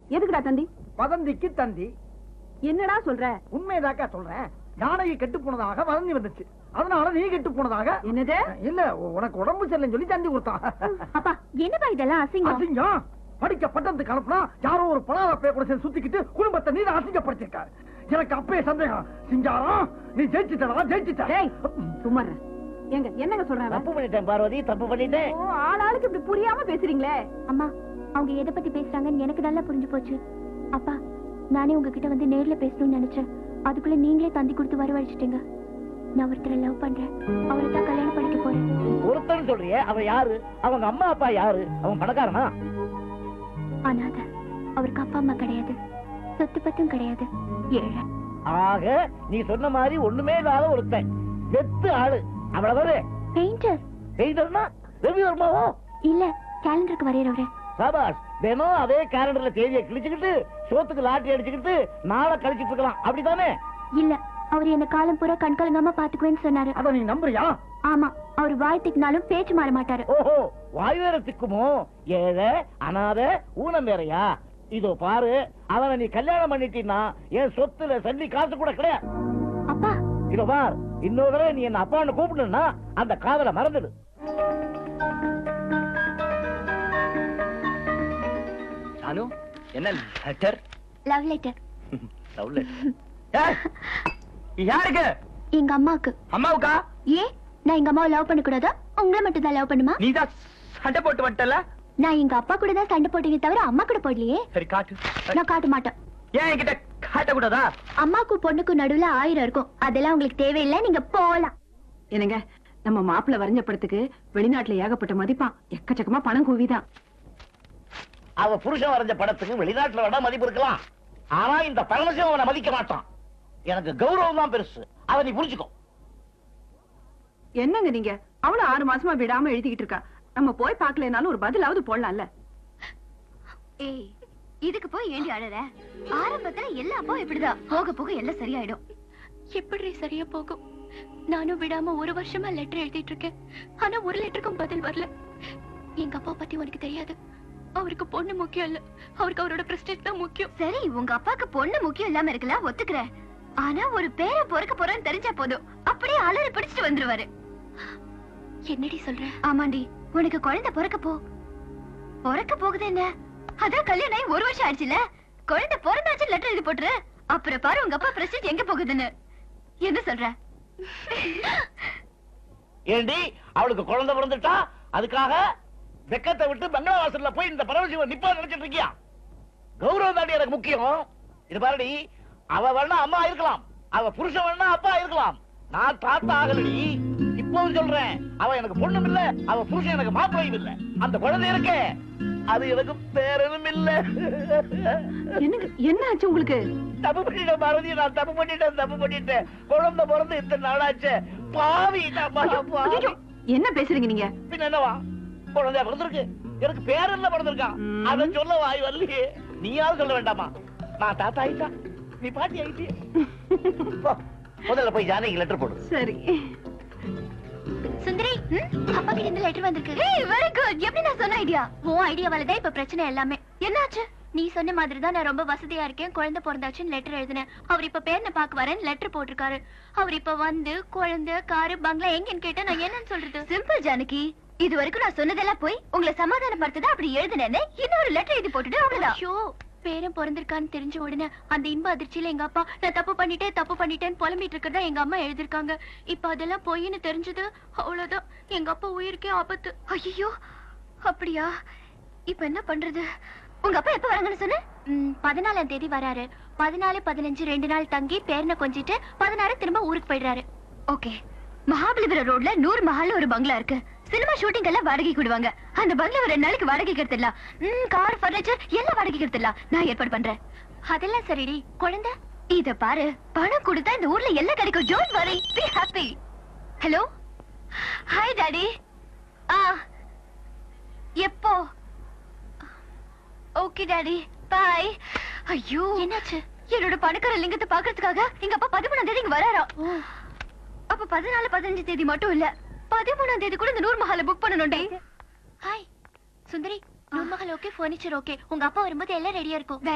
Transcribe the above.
எதுக்குடா தந்தி வதந்திக்கு தந்தி என்னடா சொல்ற உண்மைதாக்கா சொல்றேன் ஜானகி கெட்டு போனதாக வதந்தி வந்துச்சு அதனால நீ கெட்டு போனதாக என்னது இல்ல உனக்கு உடம்பு சரியில்லைன்னு சொல்லி தந்தி கொடுத்தான் அப்பா என்னப்பா இதெல்லாம் அசிங்கம் அசிங்கம் படிக்க பட்டத்துக்கு அனுப்புனா யாரோ ஒரு பணாத பே கூட சேர்ந்து சுத்திக்கிட்டு குடும்பத்தை நீ தான் அசிங்கப்படுத்திருக்காரு எனக்கு அப்பயே சந்தேகம் சிங்காரம் நீ ஜெயிச்சுட்டா ஜெயிச்சுட்ட டேய் சும்மா இரு. ஏங்க என்னங்க சொல்றாங்க தப்பு பண்ணிட்டேன் பார்வதி தப்பு பண்ணிட்டேன் ஓ ஆளாளுக்கு இப்படி புரியாம பேசுறீங்களே அம்மா அவங்க எதை பத்தி பேசுறாங்கன்னு எனக்கு நல்லா புரிஞ்சு போச்சு அப்பா நானே உங்ககிட்ட வந்து நேர்ல பேசணும்னு நினைச்சேன் அதுக்குள்ள நீங்களே தந்தி கொடுத்து வரவழைச்சிட்டீங்க நான் ஒருத்தரை லவ் பண்றேன் அவரை தான் கல்யாணம் பண்ணிக்க போறேன் ஒருத்தன் சொல்றியே அவன் யாரு அவங்க அம்மா அப்பா யாரு அவன் பணக்காரனா அனாத அவருக்கு அப்பா அம்மா கிடையாது சொத்து பத்தும் கிடையாது ஏழை ஆக நீ சொன்ன மாதிரி ஒண்ணுமே இல்லாத ஒருத்தன் வெத்து ஆளு அவ்வளவு பெயிண்டர் பெயிண்டர்னா ரவி வர்மாவோ இல்ல கேலண்டருக்கு வரையறவரு சாபாஸ் தினம் அதே கேலண்டர்ல தேதியை கிழிச்சுக்கிட்டு சோத்துக்கு லாட்டி அடிச்சுக்கிட்டு நாளை கழிச்சிட்டு இருக்கலாம் அப்படித்தானே இல்ல அவர் என்ன காலம் பூரா கண்கலங்காம பாத்துக்குவேன்னு சொன்னாரு அத நீ நம்புறியா ஆமா அவர் வாய் திக்கினாலும் பேச்சு மாற மாட்டாரு ஓஹோ வாய் வேற திக்குமோ ஏழை அனாத ஊனம் வேறயா இதோ பாரு அவனை நீ கல்யாணம் பண்ணிட்டீன்னா என் சொத்துல சல்லி காசு கூட கிடையாது அப்பா இதோ பார் இன்னொரு தடவை நீ என்ன அப்பான்னு கூப்பிடணும்னா அந்த காதலை மறந்துடு அனு என்ன லெட்டர் லவ் லெட்டர் யாருக்கு எங்க அம்மாக்கு அம்மாவுக்கா ஏன் நான் எங்க அம்மாவை லவ் பண்ண கூடாதா உங்களை மட்டும் தான் லவ் பண்ணுமா நீ தான் சண்டை போட்டு வந்துட்டல நான் எங்க அப்பா கூட தான் சண்டை போட்டீங்க தவிர அம்மா கூட போடலையே சரி காட்டு நான் காட்ட மாட்டேன் ஏன் என்கிட்ட காட்டக்கூடாதா அம்மாக்கும் பொண்ணுக்கும் நடுவுல ஆயிரம் இருக்கும் அதெல்லாம் உங்களுக்கு தேவையில்லை நீங்க போலாம் என்னங்க நம்ம மாப்பிள்ளை வரைஞ்ச படத்துக்கு வெளிநாட்டுல ஏகப்பட்ட மதிப்பான் எக்கச்சக்கமா பணம் குவிதான் அவ புருஷன் வரைஞ்ச படத்துக்கு வெளிநாட்டுல வேணா மதிப்பு இருக்கலாம் ஆனா இந்த பரமசிவம் அவனை மதிக்க மாட்டான் எனக்கு கௌரவம் தான் பெருசு அதை நீ புரிஞ்சுக்கோ என்னங்க நீங்க அவளும் ஆறு மாசமா விடாம எழுதிக்கிட்டு இருக்கா நம்ம போய் பார்க்கலனாலும் ஒரு பதிலாவது போடலாம்ல ஏய் இதுக்கு போய் ஏண்டி அழற ஆரம்பத்துல எல்லா அப்பா இப்படிதான் போக போக எல்லாம் சரியாயிடும் எப்படி சரியா போகும் நானும் விடாம ஒரு வருஷமா லெட்டர் எழுதிட்டு இருக்கேன் ஆனா ஒரு லெட்டருக்கும் பதில் வரல எங்க அப்பா பத்தி உனக்கு தெரியாது அவருக்கு பொண்ணு முக்கியம் இல்ல அவருக்கு அவரோட பிரஸ்டேஜ் தான் முக்கியம் சரி உங்க அப்பாக்கு பொண்ணு முக்கியம் இல்லாம இருக்கலாம் ஒத்துக்கிறேன் ஆனா ஒரு பேரை பொறுக்க போறேன்னு தெரிஞ்சா போதும் அப்படியே அலறி பிடிச்சிட்டு வந்துருவாரு என்னடி சொல்ற ஆமாண்டி உனக்கு குழந்தை பிறக்க போ பிறக்க போகுது என்ன அதான் கல்யாணம் ஆகி ஒரு வருஷம் ஆயிடுச்சுல குழந்தை பிறந்தாச்சு லெட்டர் எழுதி போட்டுரு அப்புறம் பாரு உங்க அப்பா பிரஸ்டேஜ் எங்க போகுதுன்னு என்ன சொல்ற ஏண்டி அவளுக்கு குழந்தை பிறந்துட்டா அதுக்காக வெக்கத்தை விட்டு பங்களா வாசல்ல போய் இந்த பரமசிவன் நிப்பா நினைச்சிட்டு இருக்கியா கௌரவம் தாண்டி எனக்கு முக்கியம் இது பாருடி அவ வேணா அம்மா இருக்கலாம் அவ புருஷன் வேணா அப்பா இருக்கலாம் நான் தாத்தா ஆகலடி இப்பவும் சொல்றேன் அவ எனக்கு பொண்ணும் இல்ல அவ புருஷன் எனக்கு மாப்பிளையும் இல்ல அந்த குழந்தை இருக்கே அது எனக்கு பேரனும் இல்ல என்னங்க என்ன ஆச்சு உங்களுக்கு தப்பு பண்ணிட்டேன் பாரதி நான் தப்பு பண்ணிட்டேன் தப்பு பண்ணிட்டேன் குழந்தை பிறந்து இத்தனை நாளாச்சு பாவி நான் மகா பாவி. ஐயோ, என்ன பேசுறீங்க நீங்க பின்ன என்னவா குழந்தையா பிறந்திருக்கு எனக்கு பேரன்ல பிறந்திருக்கான் ம். அத சொல்ல வாய் வரலையே நீயாவது சொல்ல வேண்டாமா நான் தாத்தா ஆயிட்டா நீ பாட்டி ஆயிட்டியே போ, முதல்ல போய் ஜானகி லெட்டர் போடு சரி சுந்தரி அப்பா கிட்ட இந்த லெட்டர் வந்திருக்கு ஏய் வெரி குட் எப்படி நான் சொன்ன ஐடியா உன் ஐடியாவால தான் இப்ப பிரச்சனை எல்லாமே என்னாச்சு நீ சொன்ன மாதிரி தான் நான் ரொம்ப வசதியா இருக்கேன் குழந்தை பிறந்தாச்சுன்னு லெட்டர் எழுதினேன் அவர் இப்ப பேரனை பார்க்க வரேன் லெட்டர் போட்டிருக்காரு அவர் இப்ப வந்து குழந்தை காரு பங்களா எங்கன்னு கேட்டா நான் என்னன்னு சொல்றது சிம்பிள் ஜானகி இது வரைக்கும் நான் சொன்னதெல்லாம் போய் உங்களை சமாதானப்படுத்ததா அப்படி எழுதினேன்னு இன்னொரு லெட்டர் எழுதி போட்டுட்டு அவ்வளவுதான் ஐயோ பேரன் பிறந்திருக்கான்னு தெரிஞ்ச உடனே அந்த இன்ப அதிர்ச்சியில எங்க அப்பா நான் தப்பு பண்ணிட்டேன் தப்பு பண்ணிட்டேன்னு புலம்பிட்டு இருக்கிறதா எங்க அம்மா எழுதிருக்காங்க இப்ப அதெல்லாம் பொய்ன்னு தெரிஞ்சது அவ்வளவுதான் எங்க அப்பா உயிருக்கே ஆபத்து ஐயோ அப்படியா இப்ப என்ன பண்றது உங்க அப்பா எப்ப வராங்கன்னு சொன்ன பதினாலாம் தேதி வராரு பதினாலு பதினஞ்சு ரெண்டு நாள் தங்கி பேரனை கொஞ்சிட்டு பதினாறு திரும்ப ஊருக்கு போயிடுறாரு ஓகே மகாபலிபுரம் ரோட்ல நூறு மஹால்னு ஒரு பங்களா இருக்கு சினிமா ஷூட்டிங் எல்லாம் வாடகைக்கு விடுவாங்க அந்த பங்களா ரெண்டு நாளைக்கு வாடகைக்கு எடுத்துடலாம் ம் கார் ஃபர்னிச்சர் எல்லாம் வாடகைக்கு எடுத்துடலாம் நான் ஏற்பாடு பண்றேன் அதெல்லாம் சரிடி குழந்தை இத பாரு பணம் கொடுத்தா இந்த ஊர்ல எல்லாம் கிடைக்கும் don't worry be happy hello hi daddy ஆ எப்போ ஓகே டாடி பை ஐயோ என்னாச்சு என்னோட பணக்கார லிங்கத்தை பாக்குறதுக்காக எங்க அப்பா பதிமூணாம் தேதி இங்க வராராம் அப்ப பதினாலு பதினஞ்சு தேதி மட்டும் இல்ல பதிமூணாம் தேதி கூட இந்த நூறு மஹால புக் பண்ணணும் ஹாய் சுந்தரி நூறு மஹால் ஓகே ஃபர்னிச்சர் ஓகே உங்க அப்பா வரும்போது எல்லாம் ரெடியா இருக்கும்